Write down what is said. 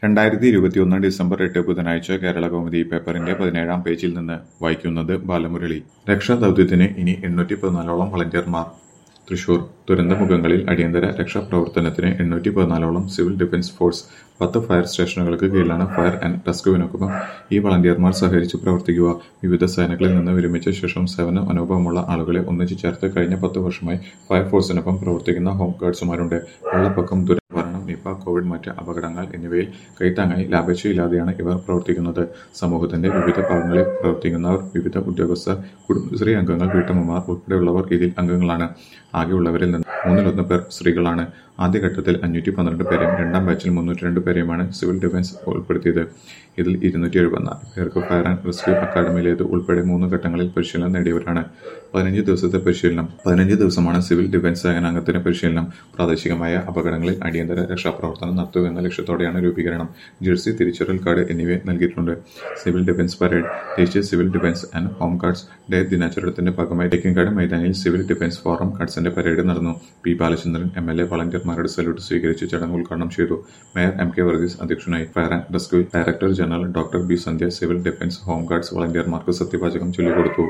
രണ്ടായിരത്തി ഇരുപത്തിയൊന്ന് ഡിസംബർ എട്ട് ബുധനാഴ്ച കേരള കൗമുദി പേപ്പറിന്റെ പതിനേഴാം പേജിൽ നിന്ന് വായിക്കുന്നത് ബാലമുരളി രക്ഷാദൌത്യത്തിന് ഇനി എണ്ണൂറ്റി പതിനാലോളം വളണ്ടിയർമാർ തൃശൂർ ദുരന്തമുഖങ്ങളിൽ അടിയന്തര രക്ഷാപ്രവർത്തനത്തിന് എണ്ണൂറ്റി പതിനാലോളം സിവിൽ ഡിഫൻസ് ഫോഴ്സ് പത്ത് ഫയർ സ്റ്റേഷനുകൾക്ക് കീഴിലാണ് ഫയർ ആൻഡ് റെസ്ക്യൂവിനൊപ്പം ഈ വളണ്ടിയർമാർ സഹകരിച്ച് പ്രവർത്തിക്കുക വിവിധ സേനകളിൽ നിന്ന് വിരമിച്ച ശേഷം സേവന അനുഭവമുള്ള ആളുകളെ ഒന്നിച്ചു ചേർത്ത് കഴിഞ്ഞ പത്ത് വർഷമായി ഫയർഫോഴ്സിനൊപ്പം പ്രവർത്തിക്കുന്ന ഹോം ഗാർഡ്സുമാരുണ്ട് വെള്ളപ്പൊക്കം ദുരന്തനിവാരണം നിപ കോവിഡ് മറ്റ് അപകടങ്ങൾ എന്നിവയിൽ കൈത്താങ്ങായി ലാഭേച്ഛയില്ലാതെയാണ് ഇവർ പ്രവർത്തിക്കുന്നത് സമൂഹത്തിന്റെ വിവിധ ഭാഗങ്ങളിൽ പ്രവർത്തിക്കുന്നവർ വിവിധ ഉദ്യോഗസ്ഥർ കുടുംബശ്രീ അംഗങ്ങൾ വീട്ടമ്മമാർ ഉൾപ്പെടെയുള്ളവർ ഇതിൽ അംഗങ്ങളാണ് ആകെയുള്ളവരിൽ നിന്ന് മൂന്നിലൊന്ന് പേർ സ്ത്രീകളാണ് ആദ്യഘട്ടത്തിൽ അഞ്ഞൂറ്റി പന്ത്രണ്ട് പേരെയും രണ്ടാം ബാച്ചിൽ മുന്നൂറ്റി രണ്ട് പേരെയുമാണ് സിവിൽ ഡിഫൻസ് ഉൾപ്പെടുത്തിയത് ഇതിൽ ഇരുന്നൂറ്റി എഴുപത്തിനാല് പേർക്ക് ഫയർ ആൻഡ് റെസ്ക്യൂ അക്കാദമിയിലേത് ഉൾപ്പെടെ മൂന്ന് ഘട്ടങ്ങളിൽ പരിശീലനം നേടിയവരാണ് പതിനഞ്ച് ദിവസത്തെ പരിശീലനം പതിനഞ്ച് ദിവസമാണ് സിവിൽ ഡിഫൻസ് സേനാംഗത്തിന് പരിശീലനം പ്രാദേശികമായ അപകടങ്ങളിൽ അടിയന്തര രക്ഷാപ്രവർത്തനം നടത്തുക എന്ന ലക്ഷ്യത്തോടെയാണ് രൂപീകരണം ജേഴ്സി തിരിച്ചറിയൽ കാർഡ് എന്നിവ നൽകിയിട്ടുണ്ട് സിവിൽ ഡിഫൻസ് പരേഡ് ദേശീയ civil defence and home guards day ദിനാചരണത്തിന്റെ ഭാഗമായി തേക്കിൻകാട് മൈതാനിയിൽ സിവിൽ ഡിഫൻസ് ഫോറം ഗാർഡ്സിന്റെ പരേഡ് നടന്നു P Balachandran M L A വളണ്ടിയർമാരുടെ സല്യൂട്ട് സ്വീകരിച്ച് ചടങ്ങ് ഉദ്ഘാടനം ചെയ്തു മേയർ എം കെ വർഗീസ് അധ്യക്ഷനായി fire and rescue director general doctor B Sandhya civil defence home guards വളണ്ടിയർമാർക്ക് സത്യവാചകം ചൊല്ലിക്കൊടുത്തു